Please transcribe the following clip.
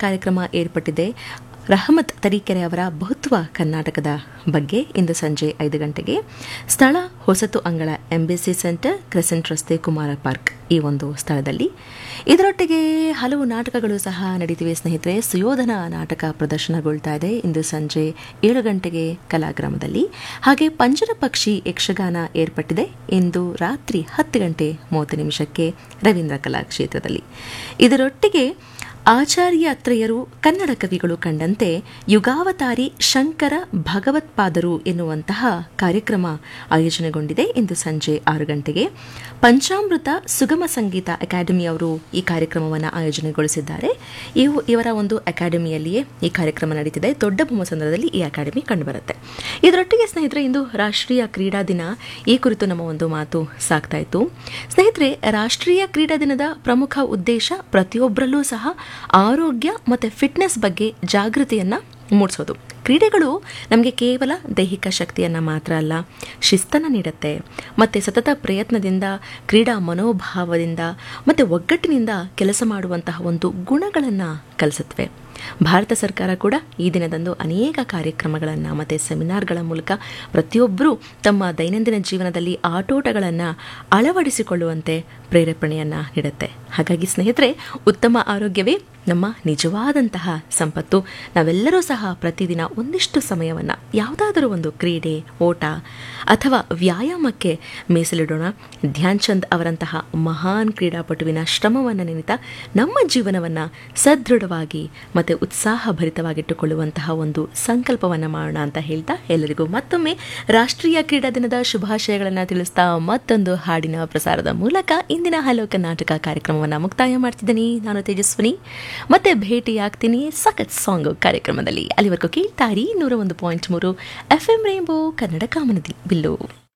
ಕಾರ್ಯಕ್ರಮ ಏರ್ಪಟ್ಟಿದೆ ರಹಮತ್ ತರೀಕೆರೆ ಅವರ ಬಹುತ್ವ ಕರ್ನಾಟಕದ ಬಗ್ಗೆ ಇಂದು ಸಂಜೆ ಐದು ಗಂಟೆಗೆ ಸ್ಥಳ ಹೊಸತು ಅಂಗಳ ಎಂಬಿಸಿ ಸೆಂಟರ್ ಕ್ರೆಸೆಂಟ್ ರಸ್ತೆ ಕುಮಾರ ಪಾರ್ಕ್ ಈ ಒಂದು ಸ್ಥಳದಲ್ಲಿ ಇದರೊಟ್ಟಿಗೆ ಹಲವು ನಾಟಕಗಳು ಸಹ ನಡೀತಿವೆ ಸ್ನೇಹಿತರೆ ಸುಯೋಧನ ನಾಟಕ ಪ್ರದರ್ಶನಗೊಳ್ತಾ ಇದೆ ಇಂದು ಸಂಜೆ ಏಳು ಗಂಟೆಗೆ ಕಲಾಗ್ರಾಮದಲ್ಲಿ ಹಾಗೆ ಪಂಜರ ಪಕ್ಷಿ ಯಕ್ಷಗಾನ ಏರ್ಪಟ್ಟಿದೆ ಇಂದು ರಾತ್ರಿ ಹತ್ತು ಗಂಟೆ ಮೂವತ್ತು ನಿಮಿಷಕ್ಕೆ ರವೀಂದ್ರ ಕಲಾಕ್ಷೇತ್ರದಲ್ಲಿ ಇದರೊಟ್ಟಿಗೆ ಆಚಾರ್ಯ ಅತ್ರಯರು ಕನ್ನಡ ಕವಿಗಳು ಕಂಡಂತೆ ಯುಗಾವತಾರಿ ಶಂಕರ ಭಗವತ್ಪಾದರು ಎನ್ನುವಂತಹ ಕಾರ್ಯಕ್ರಮ ಆಯೋಜನೆಗೊಂಡಿದೆ ಇಂದು ಸಂಜೆ ಆರು ಗಂಟೆಗೆ ಪಂಚಾಮೃತ ಸುಗಮ ಸಂಗೀತ ಅಕಾಡೆಮಿ ಅವರು ಈ ಕಾರ್ಯಕ್ರಮವನ್ನು ಆಯೋಜನೆಗೊಳಿಸಿದ್ದಾರೆ ಇವು ಇವರ ಒಂದು ಅಕಾಡೆಮಿಯಲ್ಲಿಯೇ ಈ ಕಾರ್ಯಕ್ರಮ ನಡೀತಿದೆ ದೊಡ್ಡ ಬೊಮ್ಮಸಂದ್ರದಲ್ಲಿ ಈ ಅಕಾಡೆಮಿ ಕಂಡುಬರುತ್ತೆ ಇದರೊಟ್ಟಿಗೆ ಸ್ನೇಹಿತರೆ ಇಂದು ರಾಷ್ಟ್ರೀಯ ಕ್ರೀಡಾ ದಿನ ಈ ಕುರಿತು ನಮ್ಮ ಒಂದು ಮಾತು ಸಾಕ್ತಾ ಇತ್ತು ಸ್ನೇಹಿತರೆ ರಾಷ್ಟ್ರೀಯ ಕ್ರೀಡಾ ದಿನದ ಪ್ರಮುಖ ಉದ್ದೇಶ ಪ್ರತಿಯೊಬ್ಬರಲ್ಲೂ ಸಹ ಆರೋಗ್ಯ ಮತ್ತು ಫಿಟ್ನೆಸ್ ಬಗ್ಗೆ ಜಾಗೃತಿಯನ್ನು ಮೂಡಿಸೋದು ಕ್ರೀಡೆಗಳು ನಮಗೆ ಕೇವಲ ದೈಹಿಕ ಶಕ್ತಿಯನ್ನು ಮಾತ್ರ ಅಲ್ಲ ಶಿಸ್ತನ್ನು ನೀಡುತ್ತೆ ಮತ್ತು ಸತತ ಪ್ರಯತ್ನದಿಂದ ಕ್ರೀಡಾ ಮನೋಭಾವದಿಂದ ಮತ್ತು ಒಗ್ಗಟ್ಟಿನಿಂದ ಕೆಲಸ ಮಾಡುವಂತಹ ಒಂದು ಗುಣಗಳನ್ನು ಕಲಿಸುತ್ತವೆ ಭಾರತ ಸರ್ಕಾರ ಕೂಡ ಈ ದಿನದಂದು ಅನೇಕ ಕಾರ್ಯಕ್ರಮಗಳನ್ನು ಮತ್ತು ಸೆಮಿನಾರ್ಗಳ ಮೂಲಕ ಪ್ರತಿಯೊಬ್ಬರೂ ತಮ್ಮ ದೈನಂದಿನ ಜೀವನದಲ್ಲಿ ಆಟೋಟಗಳನ್ನು ಅಳವಡಿಸಿಕೊಳ್ಳುವಂತೆ ಪ್ರೇರೇಪಣೆಯನ್ನು ನೀಡುತ್ತೆ ಹಾಗಾಗಿ ಸ್ನೇಹಿತರೆ ಉತ್ತಮ ಆರೋಗ್ಯವೇ ನಮ್ಮ ನಿಜವಾದಂತಹ ಸಂಪತ್ತು ನಾವೆಲ್ಲರೂ ಸಹ ಪ್ರತಿದಿನ ಒಂದಿಷ್ಟು ಸಮಯವನ್ನು ಯಾವುದಾದರೂ ಒಂದು ಕ್ರೀಡೆ ಓಟ ಅಥವಾ ವ್ಯಾಯಾಮಕ್ಕೆ ಮೀಸಲಿಡೋಣ ಧ್ಯಾನ್ ಚಂದ್ ಅವರಂತಹ ಮಹಾನ್ ಕ್ರೀಡಾಪಟುವಿನ ಶ್ರಮವನ್ನು ನೆನೆತ ನಮ್ಮ ಜೀವನವನ್ನು ಸದೃಢವಾಗಿ ಮತ್ತು ಉತ್ಸಾಹಭರಿತವಾಗಿಟ್ಟುಕೊಳ್ಳುವಂತಹ ಒಂದು ಸಂಕಲ್ಪವನ್ನು ಮಾಡೋಣ ಅಂತ ಹೇಳ್ತಾ ಎಲ್ಲರಿಗೂ ಮತ್ತೊಮ್ಮೆ ರಾಷ್ಟ್ರೀಯ ಕ್ರೀಡಾ ದಿನದ ಶುಭಾಶಯಗಳನ್ನು ತಿಳಿಸ್ತಾ ಮತ್ತೊಂದು ಹಾಡಿನ ಪ್ರಸಾರದ ಮೂಲಕ ಇಂದಿನ ಹಲೋ ಕರ್ನಾಟಕ ಕಾರ್ಯಕ್ರಮವನ್ನು ಮುಕ್ತಾಯ ಮಾಡ್ತಿದ್ದೀನಿ ನಾನು ತೇಜಸ್ವಿನಿ ಮತ್ತೆ ಭೇಟಿಯಾಗ್ತೀನಿ ಸಖತ್ ಸಾಂಗ್ ಕಾರ್ಯಕ್ರಮದಲ್ಲಿ ಅಲ್ಲಿವರೆಗೂ ಕೇಳ್ತಾರಿ ನೂರ ಒಂದು ಪಾಯಿಂಟ್ ಮೂರು ಎಫ್ ಎಂ ರೇಂಬೋ ಕನ್ನಡ ಕಾಮನದಿ ಬಿಲ್ಲು